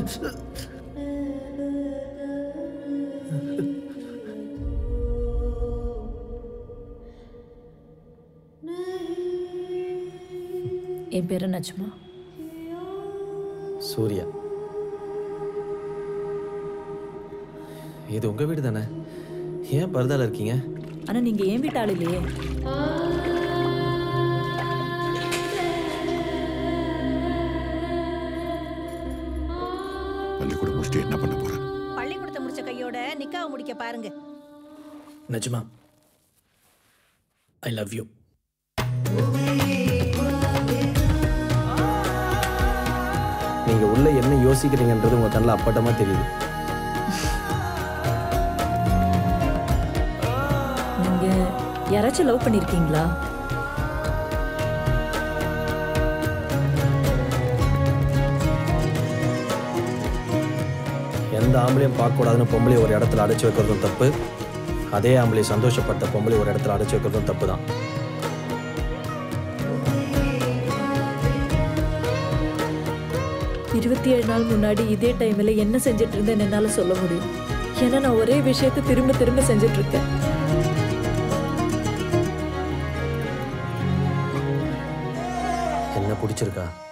என் பேரு நச்சுமா சூர்யா இது உங்க வீடு தானே ஏன் பரதால இருக்கீங்க ஆனா நீங்க ஏன் வீட்டு ஆள் இல்லையே பள்ளிக்கூடம் முடிச்சுட்டு என்ன பண்ண போற பள்ளிக்கூடத்தை முடிச்ச கையோட நிக்காவை முடிக்க பாருங்க நஜ்மா ஐ லவ் யூ நீங்க உள்ள என்ன யோசிக்கிறீங்கன்றது உங்க கண்ணில் அப்பட்டமா தெரியுது நீங்க யாராச்சும் லவ் பண்ணிருக்கீங்களா எந்த ஆம்பளையும் பார்க்கக்கூடாதுன்னு பொம்பளை ஒரு இடத்துல அடைச்சு வைக்கிறதும் தப்பு அதே ஆம்பளை சந்தோஷப்பட்ட பொம்பளை ஒரு இடத்துல அடைச்சு வைக்கிறதும் தப்பு தான் இருபத்தி ஏழு நாள் முன்னாடி இதே டைம்ல என்ன செஞ்சுட்டு இருந்தேன்னு என்னால சொல்ல முடியும் ஏன்னா நான் ஒரே விஷயத்தை திரும்ப திரும்ப செஞ்சுட்டு இருக்கேன் என்ன பிடிச்சிருக்கா